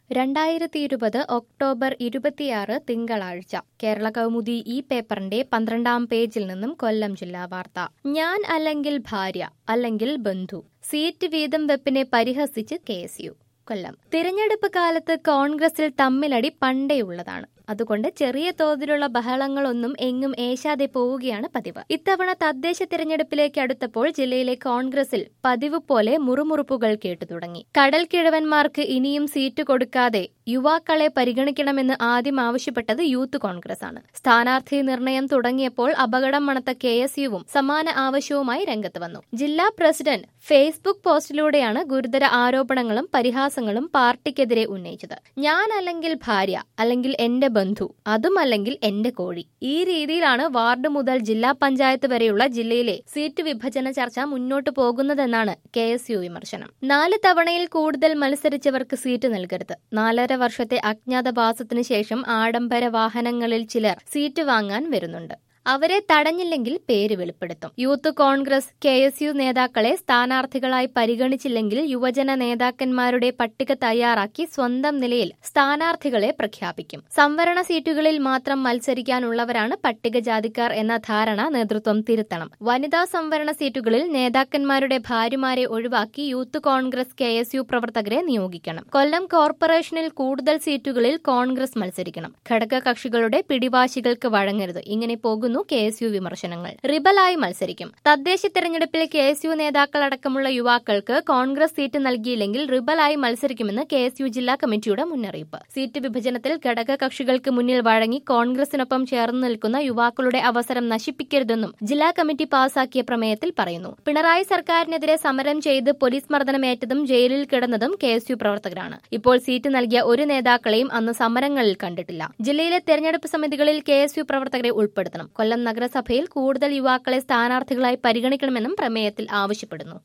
രണ്ടായിരത്തി ഇരുപത് ഒക്ടോബർ ഇരുപത്തിയാറ് തിങ്കളാഴ്ച കേരള കൗമുദി ഈ പേപ്പറിന്റെ പന്ത്രണ്ടാം പേജിൽ നിന്നും കൊല്ലം ജില്ലാ വാർത്ത ഞാൻ അല്ലെങ്കിൽ ഭാര്യ അല്ലെങ്കിൽ ബന്ധു സീറ്റ് വീതം വെപ്പിനെ പരിഹസിച്ച് കെ എസ് യു കൊല്ലം തിരഞ്ഞെടുപ്പ് കാലത്ത് കോൺഗ്രസിൽ തമ്മിലടി പണ്ടേയുള്ളതാണ് അതുകൊണ്ട് ചെറിയ തോതിലുള്ള ബഹളങ്ങളൊന്നും എങ്ങും ഏശാതെ പോവുകയാണ് പതിവ് ഇത്തവണ തദ്ദേശ തിരഞ്ഞെടുപ്പിലേക്ക് അടുത്തപ്പോൾ ജില്ലയിലെ കോൺഗ്രസിൽ പതിവ് പോലെ മുറുമുറുപ്പുകൾ കേട്ടു തുടങ്ങി കടൽ കിഴവന്മാർക്ക് ഇനിയും സീറ്റ് കൊടുക്കാതെ യുവാക്കളെ പരിഗണിക്കണമെന്ന് ആദ്യം ആവശ്യപ്പെട്ടത് യൂത്ത് കോൺഗ്രസ് ആണ് സ്ഥാനാർത്ഥി നിർണയം തുടങ്ങിയപ്പോൾ അപകടം മണത്ത കെ എസ് യുവും സമാന ആവശ്യവുമായി രംഗത്ത് വന്നു ജില്ലാ പ്രസിഡന്റ് ഫേസ്ബുക്ക് പോസ്റ്റിലൂടെയാണ് ഗുരുതര ആരോപണങ്ങളും പരിഹാസങ്ങളും പാർട്ടിക്കെതിരെ ഉന്നയിച്ചത് ഞാൻ അല്ലെങ്കിൽ ഭാര്യ അല്ലെങ്കിൽ എന്റെ ബന്ധു അതുമല്ലെങ്കിൽ എന്റെ കോഴി ഈ രീതിയിലാണ് വാർഡ് മുതൽ ജില്ലാ പഞ്ചായത്ത് വരെയുള്ള ജില്ലയിലെ സീറ്റ് വിഭജന ചർച്ച മുന്നോട്ടു പോകുന്നതെന്നാണ് കെ എസ് യു വിമർശനം നാല് തവണയിൽ കൂടുതൽ മത്സരിച്ചവർക്ക് സീറ്റ് നൽകരുത് നാലര വർഷത്തെ അജ്ഞാതവാസത്തിനു ശേഷം ആഡംബര വാഹനങ്ങളിൽ ചിലർ സീറ്റ് വാങ്ങാൻ വരുന്നുണ്ട് അവരെ തടഞ്ഞില്ലെങ്കിൽ പേര് വെളിപ്പെടുത്തും Youth Congress K S U നേതാക്കളെ സ്ഥാനാർത്ഥികളായി പരിഗണിച്ചില്ലെങ്കിൽ യുവജന നേതാക്കന്മാരുടെ പട്ടിക തയ്യാറാക്കി സ്വന്തം നിലയിൽ സ്ഥാനാർത്ഥികളെ പ്രഖ്യാപിക്കും സംവരണ സീറ്റുകളിൽ മാത്രം മത്സരിക്കാനുള്ളവരാണ് പട്ടികജാതിക്കാർ എന്ന ധാരണ നേതൃത്വം തിരുത്തണം വനിതാ സംവരണ സീറ്റുകളിൽ നേതാക്കന്മാരുടെ ഭാര്യമാരെ ഒഴിവാക്കി Youth Congress K S U പ്രവർത്തകരെ നിയോഗിക്കണം കൊല്ലം കോർപ്പറേഷനിൽ കൂടുതൽ സീറ്റുകളിൽ കോൺഗ്രസ് മത്സരിക്കണം ഘടകകക്ഷികളുടെ പിടിവാശികൾക്ക് വഴങ്ങരുത് ഇങ്ങനെ പോകുന്നു തുടർന്നു കെ എസ് യു വിമർശനങ്ങൾ റിബലായി മത്സരിക്കും തദ്ദേശ തെരഞ്ഞെടുപ്പിൽ കെ എസ് യു നേതാക്കളടക്കമുള്ള യുവാക്കൾക്ക് കോൺഗ്രസ് സീറ്റ് നൽകിയില്ലെങ്കിൽ റിബലായി മത്സരിക്കുമെന്ന് കെ എസ് യു ജില്ലാ കമ്മിറ്റിയുടെ മുന്നറിയിപ്പ് സീറ്റ് വിഭജനത്തിൽ ഘടക കക്ഷികൾക്ക് മുന്നിൽ വഴങ്ങി കോൺഗ്രസിനൊപ്പം ചേർന്ന് നിൽക്കുന്ന യുവാക്കളുടെ അവസരം നശിപ്പിക്കരുതെന്നും ജില്ലാ കമ്മിറ്റി പാസാക്കിയ പ്രമേയത്തിൽ പറയുന്നു പിണറായി സർക്കാരിനെതിരെ സമരം ചെയ്ത് പോലീസ് മർദ്ദനമേറ്റതും ജയിലിൽ കിടന്നതും കെ എസ് യു പ്രവർത്തകരാണ് ഇപ്പോൾ സീറ്റ് നൽകിയ ഒരു നേതാക്കളെയും അന്ന് സമരങ്ങളിൽ കണ്ടിട്ടില്ല ജില്ലയിലെ തെരഞ്ഞെടുപ്പ് സമിതികളിൽ കെ എസ് യു പ്രവർത്തകരെ ഉൾപ്പെടുത്തണം കൊല്ലം നഗരസഭയിൽ കൂടുതൽ യുവാക്കളെ സ്ഥാനാർത്ഥികളായി പരിഗണിക്കണമെന്നും പ്രമേയത്തിൽ ആവശ്യപ്പെടുന്നു